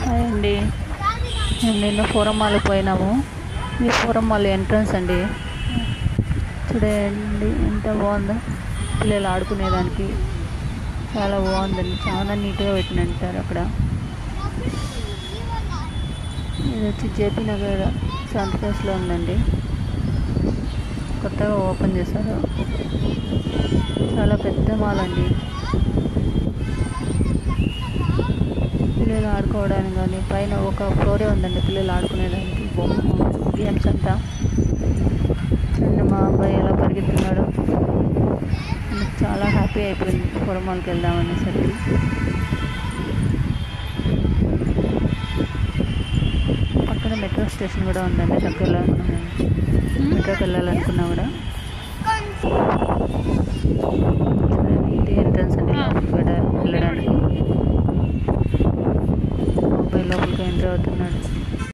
hi అండి మేము నిన్న ఫోరం మాల్ పోయినాము ఈ ఫోరం మాల్ ఎంట్రన్స్ అండి చూడండి ఎంత బాగుందో పిల్లలు ఆడుకునేదానికి చాలా బాగుందండి చాలా నీట్గా పెట్టినంటారు అక్కడ ఇది వచ్చి జేపీ నగర్ సంతకాస్లో ఉందండి కొత్తగా ఓపెన్ చేశారు చాలా పెద్ద మాల్ అండి పిల్లలు ఆడుకోవడానికి కానీ పైన ఒక ఫ్లోరే ఉందండి పిల్లలు ఆడుకునేదానికి బొమ్మ గేమ్స్ అంతా చూడండి మా అబ్బాయి ఎలా పరిగెత్తున్నాడు నాకు చాలా హ్యాపీ అయిపోయింది పొరమాలకి వెళ్దామనేసరికి పక్కన మెట్రో స్టేషన్ కూడా ఉందండి దగ్గరలో మనం మెట్రోకి వెళ్ళాలనుకున్నా కూడా చూడండి, ఇది ఎంట్రన్స్ అండి లోపలికి వెళ్ళ- వెళ్ళడానికి మా అబ్బాయి లోపలికి ఎంటర్ అవుతున్నాడు